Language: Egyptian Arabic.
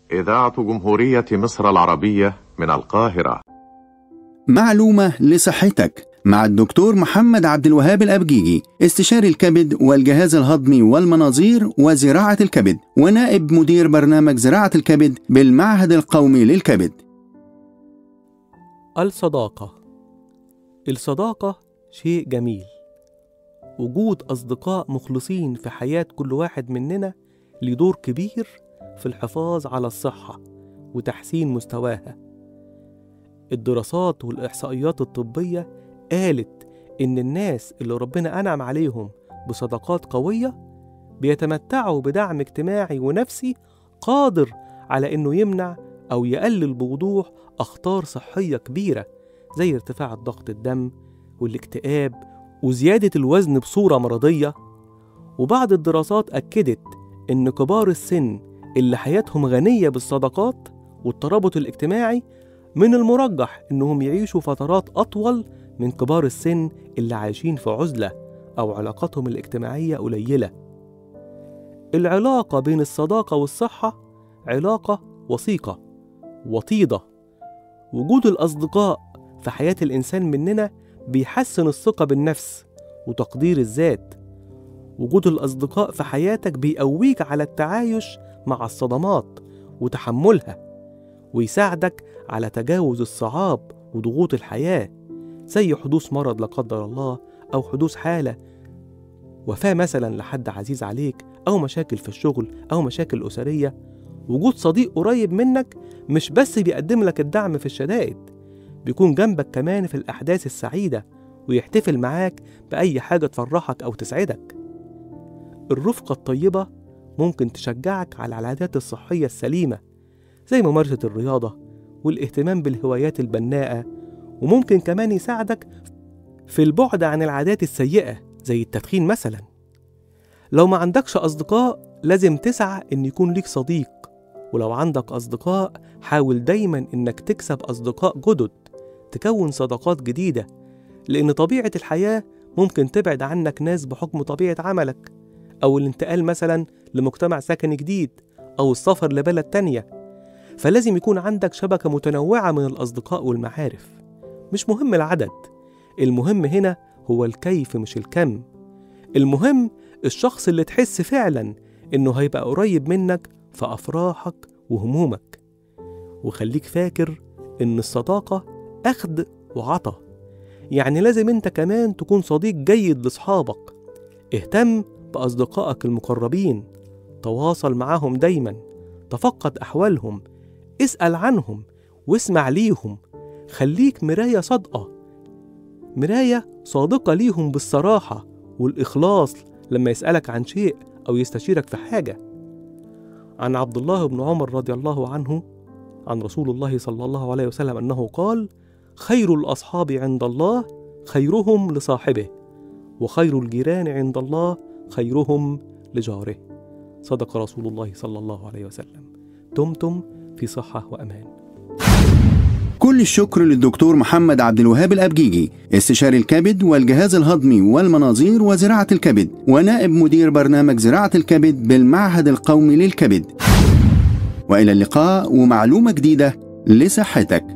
إذاعة جمهورية مصر العربية من القاهرة معلومة لصحتك مع الدكتور محمد عبد الوهاب الأبجيجي استشاري الكبد والجهاز الهضمي والمناظير وزراعة الكبد ونائب مدير برنامج زراعة الكبد بالمعهد القومي للكبد الصداقة الصداقة شيء جميل وجود أصدقاء مخلصين في حياة كل واحد مننا ليه دور كبير في الحفاظ على الصحة وتحسين مستواها الدراسات والإحصائيات الطبية قالت إن الناس اللي ربنا أنعم عليهم بصداقات قوية بيتمتعوا بدعم اجتماعي ونفسي قادر على إنه يمنع أو يقلل بوضوح أخطار صحية كبيرة زي ارتفاع ضغط الدم والاكتئاب وزيادة الوزن بصورة مرضية وبعض الدراسات أكدت إن كبار السن اللي حياتهم غنية بالصداقات والترابط الاجتماعي من المرجح إنهم يعيشوا فترات أطول من كبار السن اللي عايشين في عزلة أو علاقاتهم الاجتماعية قليلة. العلاقة بين الصداقة والصحة علاقة وثيقة وطيدة. وجود الأصدقاء في حياة الإنسان مننا بيحسن الثقة بالنفس وتقدير الذات. وجود الأصدقاء في حياتك بيقويك على التعايش مع الصدمات وتحملها ويساعدك على تجاوز الصعاب وضغوط الحياة زي حدوث مرض لا قدر الله أو حدوث حالة وفاة مثلا لحد عزيز عليك أو مشاكل في الشغل أو مشاكل أسرية وجود صديق قريب منك مش بس بيقدم لك الدعم في الشدائد بيكون جنبك كمان في الأحداث السعيدة ويحتفل معاك بأي حاجة تفرحك أو تسعدك الرفقة الطيبة ممكن تشجعك على العادات الصحية السليمة زي ممارسة الرياضة والاهتمام بالهوايات البناءة وممكن كمان يساعدك في البعد عن العادات السيئة زي التدخين مثلا لو ما عندكش أصدقاء لازم تسعى إن يكون ليك صديق ولو عندك أصدقاء حاول دايما إنك تكسب أصدقاء جدد تكون صداقات جديدة لأن طبيعة الحياة ممكن تبعد عنك ناس بحكم طبيعة عملك أو الانتقال مثلا لمجتمع سكني جديد أو السفر لبلد تانية فلازم يكون عندك شبكة متنوعة من الأصدقاء والمعارف مش مهم العدد المهم هنا هو الكيف مش الكم المهم الشخص اللي تحس فعلا إنه هيبقى قريب منك في أفراحك وهمومك وخليك فاكر إن الصداقة أخد وعطا يعني لازم أنت كمان تكون صديق جيد لأصحابك اهتم بأصدقائك المقربين تواصل معاهم دايما تفقد أحوالهم اسأل عنهم واسمع ليهم خليك مراية صادقة مراية صادقة ليهم بالصراحة والإخلاص لما يسألك عن شيء أو يستشيرك في حاجة عن عبد الله بن عمر رضي الله عنه عن رسول الله صلى الله عليه وسلم أنه قال خير الأصحاب عند الله خيرهم لصاحبه وخير الجيران عند الله خيرهم لجاره صدق رسول الله صلى الله عليه وسلم دمتم في صحة وأمان كل الشكر للدكتور محمد عبد الوهاب الأبجيجي استشاري الكبد والجهاز الهضمي والمناظير وزراعة الكبد ونائب مدير برنامج زراعة الكبد بالمعهد القومي للكبد وإلى اللقاء ومعلومة جديدة لصحتك